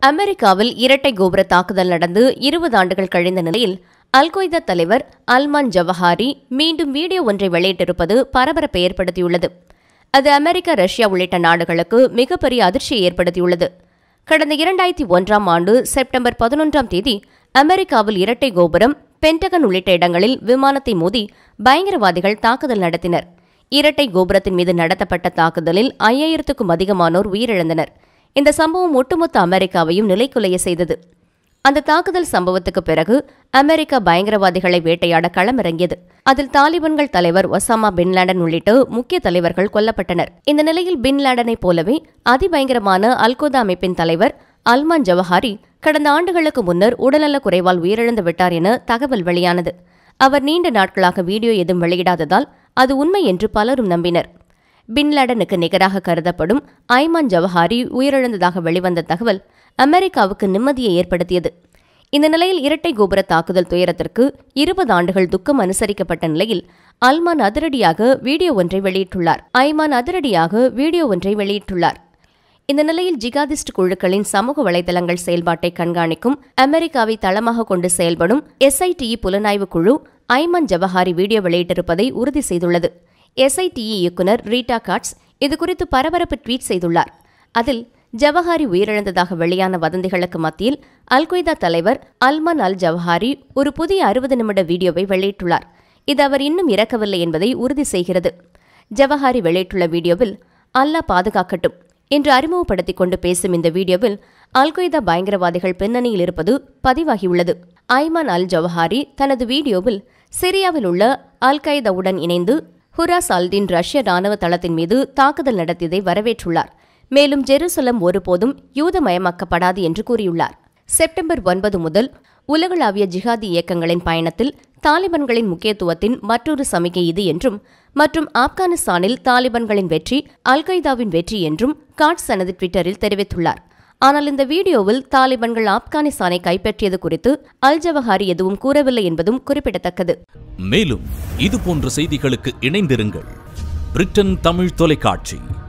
அமெரிக்காவில் இரட்டை கோபுர தாக்குதல் நடந்து இருபது ஆண்டுகள் கழிந்த நிலையில் அல்கொய்தா தலைவர் அல்மான் ஜவஹாரி மீண்டும் வீடியோ ஒன்றை வெளியிட்டிருப்பது பரபரப்பை ஏற்படுத்தியுள்ளது அது அமெரிக்கா ரஷ்யா உள்ளிட்ட நாடுகளுக்கு மிகப்பெரிய அதிர்ச்சியை ஏற்படுத்தியுள்ளது கடந்த இரண்டாயிரத்தி ஒன்றாம் ஆண்டு செப்டம்பர் பதினொன்றாம் தேதி அமெரிக்காவில் இரட்டை கோபுரம் பென்டகன் உள்ளிட்ட இடங்களில் விமானத்தை மோதி பயங்கரவாதிகள் தாக்குதல் நடத்தினர் இரட்டை கோபுரத்தின் மீது நடத்தப்பட்ட தாக்குதலில் ஐயாயிரத்துக்கும் அதிகமானோர் உயிரிழந்தனர் இந்த சம்பவம் ஒட்டுமொத்த அமெரிக்காவையும் நிலைக்குலைய செய்தது அந்த தாக்குதல் சம்பவத்துக்கு பிறகு அமெரிக்கா பயங்கரவாதிகளை வேட்டையாட களமிறங்கியது அதில் தாலிபான்கள் தலைவர் ஒசாமா பின் லேடன் உள்ளிட்ட முக்கிய தலைவர்கள் கொல்லப்பட்டனர் இந்த நிலையில் பின் லேடனைப் போலவே அதிபயங்கரமான அல்கொய்தா அமைப்பின் தலைவர் அல்மான் ஜவஹாரி கடந்த ஆண்டுகளுக்கு முன்னர் உடல்நலக் குறைவால் உயிரிழந்து விட்டார் என தகவல் வெளியானது அவர் நீண்ட நாட்களாக வீடியோ எதுவும் வெளியிடாததால் அது உண்மை என்று பலரும் நம்பினர் பின்லேடனுக்கு நிகராக கருதப்படும் ஐமான் ஜவஹாரி உயிரிழந்ததாக வெளிவந்த தகவல் அமெரிக்காவுக்கு நிம்மதியை ஏற்படுத்தியது இந்த நிலையில் இரட்டை கோபுர தாக்குதல் துயரத்திற்கு இருபது ஆண்டுகள் துக்கம் அனுசரிக்கப்பட்ட நிலையில் அல்மான் அதிரடியாக வீடியோ ஒன்றை வெளியிட்டுள்ளார் ஐமான் அதிரடியாக வீடியோ ஒன்றை வெளியிட்டுள்ளார் இந்த நிலையில் ஜிகாதிஸ்ட் குழுக்களின் சமூக வலைதளங்கள் செயல்பாட்டை கண்காணிக்கும் அமெரிக்காவை தளமாக கொண்டு செயல்படும் எஸ்ஐடிஇ புலனாய்வு குழு ஐமான் ஜவஹாரி வீடியோ வெளியிட்டிருப்பதை உறுதி செய்துள்ளது எஸ்ஐடிஇ இயக்குநர் ரீட்டா காட்ஸ் இதுகுறித்து பரபரப்பு ட்வீட் செய்துள்ளார் அதில் ஜவஹாரி உயிரிழந்ததாக வெளியான வதந்திகளுக்கு மத்தியில் அல்கொய்தா தலைவர் அல்மான் அல் ஜவஹாரி ஒரு புதிய அறுபது நிமிட வீடியோவை வெளியிட்டுள்ளார் இது அவர் இன்னும் இறக்கவில்லை என்பதை உறுதி செய்கிறது ஜவஹாரி வெளியிட்டுள்ள வீடியோவில் அல்லாஹ் பாதுகாக்கட்டும் என்று அறிமுகப்படுத்திக் கொண்டு பேசும் இந்த வீடியோவில் அல்கொய்தா பயங்கரவாதிகள் பின்னணியில் இருப்பது பதிவாகியுள்ளது ஐமான் அல் ஜவஹாரி தனது வீடியோவில் சிரியாவில் உள்ள அல் கைதாவுடன் இணைந்து ஹுராஸ் அல்டின் ரஷ்ய ராணுவ தளத்தின் மீது தாக்குதல் நடத்தியதை வரவேற்றுள்ளார் மேலும் ஜெருசலம் ஒருபோதும் யூதமயமாக்கப்படாது என்று கூறியுள்ளார் செப்டம்பர் ஒன்பது முதல் உலகளாவிய ஜிஹாதி இயக்கங்களின் பயணத்தில் தாலிபான்களின் முக்கியத்துவத்தின் மற்றொரு சமிகை இது என்றும் மற்றும் ஆப்கானிஸ்தானில் தாலிபான்களின் வெற்றி அல் கைதாவின் வெற்றி என்றும் காட்ஸ் தனது ட்விட்டரில் தெரிவித்துள்ளார் ஆனால் இந்த வீடியோவில் தாலிபான்கள் ஆப்கானிஸ்தானை கைப்பற்றியது குறித்து அல் ஜவஹாரி எதுவும் கூறவில்லை என்பதும் குறிப்பிடத்தக்கது மேலும் இது போன்ற செய்திகளுக்கு இணைந்திருங்கள் பிரிட்டன் தமிழ் தொலைக்காட்சி